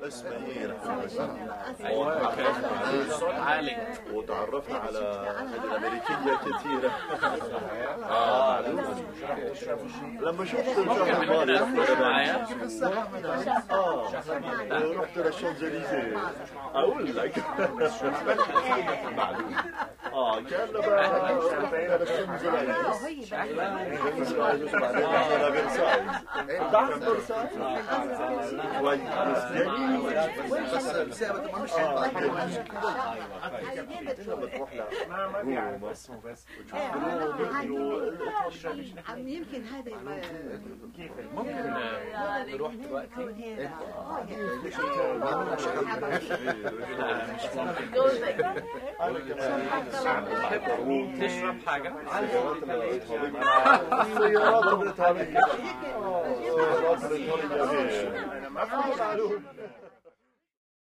اسمه ايه ايوه كان صوت عالي وتعرفنا على الامريكيه كثيره اه لما شفت ممكن الشهر الماضي بدنا رحت نخش معايا اه رحت للشانزليزيه اقول لك معلوم اه كان بقى رحنا للشانزليزيه الشانزليزيه وبعدين رحنا لفيرسايز تعرف فيرسايز؟ كويس جميل بس بسبب ما مش اه جميل بتروح لروما عم يمكن هذا ممكن آه، نروح دلوقتي مش ممكن تشرب حاجة السيارات الإيطالية السيارات الإيطالية